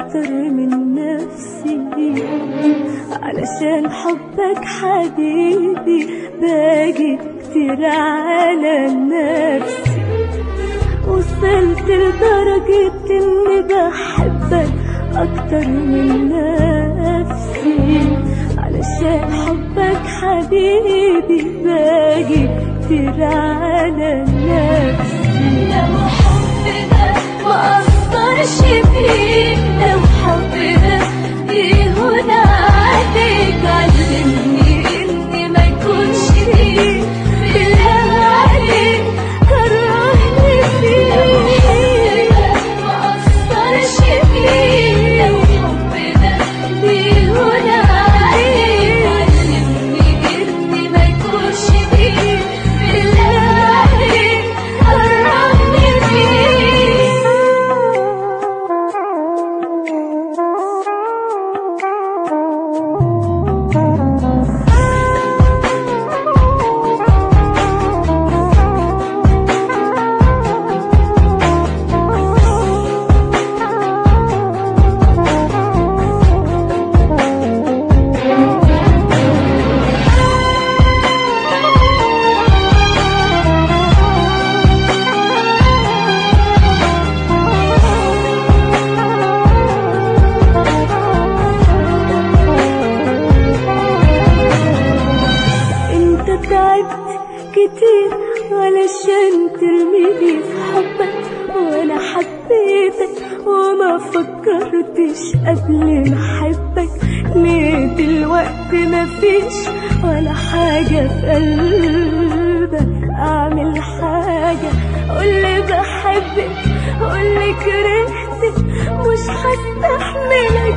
اكتر من نفسي علشان حبك حبيبي باجي كتير على نفسي وصلت لدرجة اني بحبك اكتر من نفسي علشان حبك حبيبي باجي كتير على نفسي لو حبنا ما أثرش فيك لو حبنا يهون عليك علمني إني ما يكونش ليك بالله عليك كرهني فيك ما أثرش فيك لو حبنا يهون عليك علمني إني ما يكونش ليك بالله عليك كرهني انت تعبت كتير علشان ترميني في حبك وانا حبيتك وما فكرتش قبل ما احبك ليه دلوقتي مفيش ولا حاجة في قلبك اعمل حاجة قولي بحبك قولي كرهتك مش هستحمل